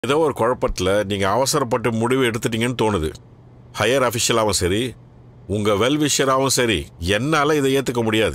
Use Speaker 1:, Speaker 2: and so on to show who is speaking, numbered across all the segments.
Speaker 1: ஏதோ ஒரு குழப்பத்தில் நீங்கள் அவசரப்பட்டு முடிவு எடுத்துட்டீங்கன்னு தோணுது ஹையர் அஃபிஷியலாகவும் சரி உங்கள் வெல்விஷராகவும் சரி என்னால் இதை ஏற்றுக்க முடியாது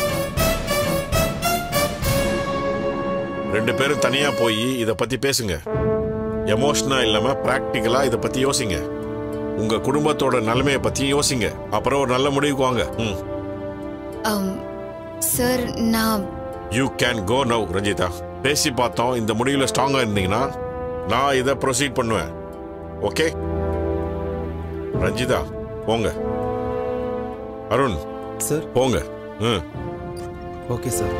Speaker 1: ரெண்டு பேரும் தனியாக போய் இதை பற்றி பேசுங்க எமோஷனாக இல்லாமல் ப்ராக்டிக்கலாக இதை பற்றி யோசிங்க உங்கள் குடும்பத்தோட நிலைமையை பற்றி யோசிங்க அப்புறம் ஒரு நல்ல முடிவுக்கு வாங்க ம்
Speaker 2: அம், சார் நான்
Speaker 1: you can go now Ranjitha பேசி பார்த்தோம் இந்த முடிவில் ஸ்ட்ராங்காக இருந்தீங்கன்னா நான் இதை ப்ரொசீட் பண்ணுவேன் ஓகே ரஞ்சிதா போங்க அருண்
Speaker 3: சார்
Speaker 1: போங்க ம்
Speaker 3: ஓகே சார்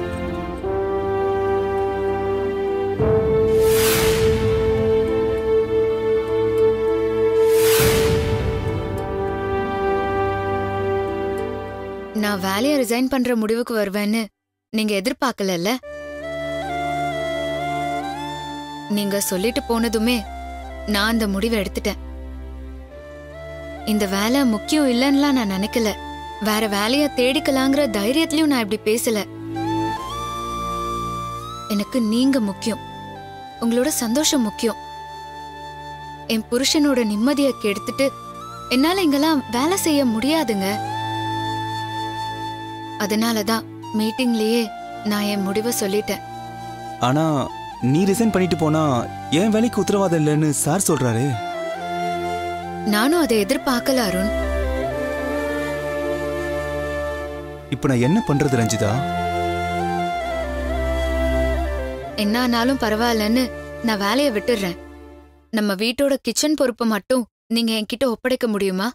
Speaker 2: நான் வேலையை ரிசைன் பண்ற முடிவுக்கு வருவேன்னு நீங்க எதிர்பார்க்கலல்ல நீங்க சொல்லிட்டு போனதுமே நான் அந்த முடிவை எடுத்துட்டேன் இந்த வேலை முக்கியம் இல்லைன்னுலாம் நான் நினைக்கல வேற வேலைய தேடிக்கலாங்கிற தைரியத்திலயும் நான் இப்படி பேசல எனக்கு நீங்க முக்கியம் உங்களோட சந்தோஷம் முக்கியம் என் புருஷனோட நிம்மதியை கெடுத்துட்டு என்னால இங்கெல்லாம் வேலை செய்ய முடியாதுங்க அதனால தான் மீட்டிங்லயே நான் என் முடிவை சொல்லிட்டேன்
Speaker 3: ஆனா நீ ரிசைன் பண்ணிட்டு போனா என் வேலைக்கு உத்தரவாதம் இல்லைன்னு சார் சொல்றாரு
Speaker 2: நானும் அதை எதிர்பார்க்கல அருண்
Speaker 3: இப்போ நான் என்ன பண்றது ரஞ்சிதா
Speaker 2: என்ன ஆனாலும் பரவாயில்லன்னு நான் வேலையை விட்டுடுறேன் நம்ம வீட்டோட கிச்சன் பொறுப்பை மட்டும் நீங்க என்கிட்ட ஒப்படைக்க முடியுமா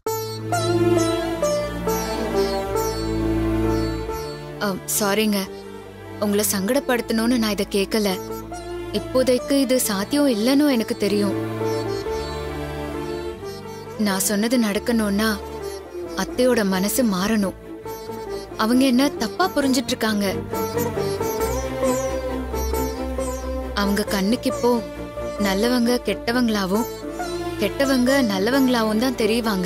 Speaker 2: அம், சாரிங்க உங்களை சங்கடப்படுத்தணும்னு நான் இதை கேட்கல இப்போதைக்கு இது சாத்தியம் இல்லைன்னு எனக்கு தெரியும் நான் சொன்னது நடக்கணும்னா அத்தையோட மனசு மாறணும் அவங்க என்ன தப்பா புரிஞ்சிட்டு இருக்காங்க அவங்க கண்ணுக்கு இப்போ நல்லவங்க கெட்டவங்களாவும் கெட்டவங்க நல்லவங்களாவும் தான் தெரியவாங்க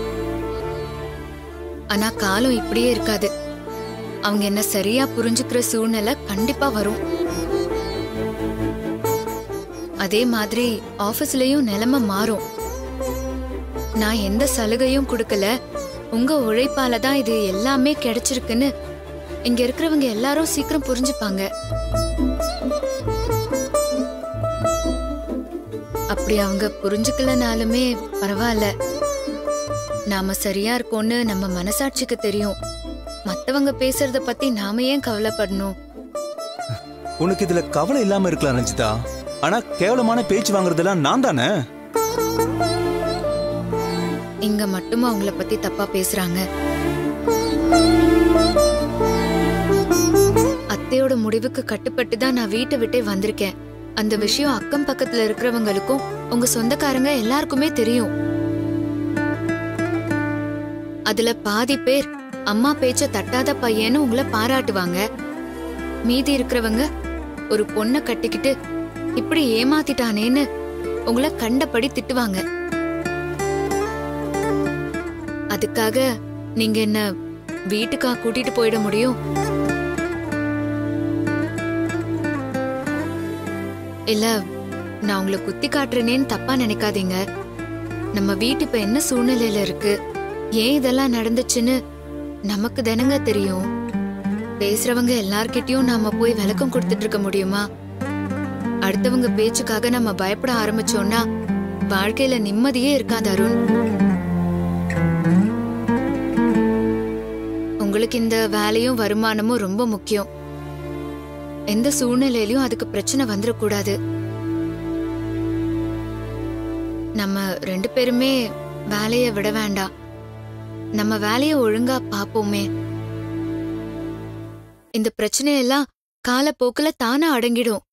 Speaker 2: ஆனா காலம் இப்படியே இருக்காது அவங்க என்ன சரியா புரிஞ்சுக்கிற சூழ்நிலை கண்டிப்பா வரும் அதே மாதிரி ஆபீஸ்லயும் நிலைமை மாறும் நான் எந்த சலுகையும் கொடுக்கல உங்க உழைப்பால தான் இது எல்லாமே கிடைச்சிருக்குன்னு இங்க இருக்கிறவங்க எல்லாரும் சீக்கிரம் புரிஞ்சுப்பாங்க அப்படி அவங்க புரிஞ்சுக்கலனாலுமே பரவாயில்ல நாம சரியா இருக்கோம்னு நம்ம மனசாட்சிக்கு தெரியும் மத்தவங்க பேசுறத பத்தி நாம ஏன் கவலைப்படணும்
Speaker 3: உனக்கு இதுல கவலை இல்லாம இருக்கலாம் ரஞ்சிதா ஆனா கேவலமான பேச்சு வாங்குறதெல்லாம் நான் தானே
Speaker 2: இங்க மட்டுமா அவங்கள பத்தி தப்பா பேசுறாங்க அத்தையோட முடிவுக்கு கட்டுப்பட்டு தான் நான் வீட்டை விட்டே வந்திருக்கேன் அந்த விஷயம் அக்கம் பக்கத்துல இருக்கிறவங்களுக்கும் உங்க சொந்தக்காரங்க எல்லாருக்குமே தெரியும் அதுல பாதி பேர் அம்மா பேச்ச தட்டாத பையன்னு உங்களை பாராட்டுவாங்க மீதி இருக்கிறவங்க ஒரு பொண்ணை கட்டிக்கிட்டு இப்படி ஏமாத்திட்டானேன்னு உங்களை கண்டபடி திட்டுவாங்க அதுக்காக நீங்க என்ன வீட்டுக்கா கூட்டிட்டு போயிட முடியும் இல்ல நான் உங்களை குத்தி காட்டுறேனேன்னு தப்பா நினைக்காதீங்க நம்ம வீட்டு இப்ப என்ன சூழ்நிலையில இருக்கு ஏன் இதெல்லாம் நடந்துச்சுன்னு நமக்கு தானங்க தெரியும் பேசுறவங்க எல்லார்கிட்டயும் நாம போய் விளக்கம் கொடுத்துட்டு இருக்க முடியுமா அடுத்தவங்க பேச்சுக்காக நம்ம பயப்பட ஆரம்பிச்சோம்னா வாழ்க்கையில நிம்மதியே இருக்காது அருண் உங்களுக்கு இந்த வேலையும் வருமானமும் ரொம்ப முக்கியம் எந்த சூழ்நிலையிலயும் அதுக்கு பிரச்சனை வந்துடக்கூடாது நம்ம ரெண்டு பேருமே வேலையை விட வேண்டாம் நம்ம வேலையை ஒழுங்கா பாப்போமே இந்த பிரச்சனையெல்லாம் காலப்போக்குல தானா அடங்கிடும்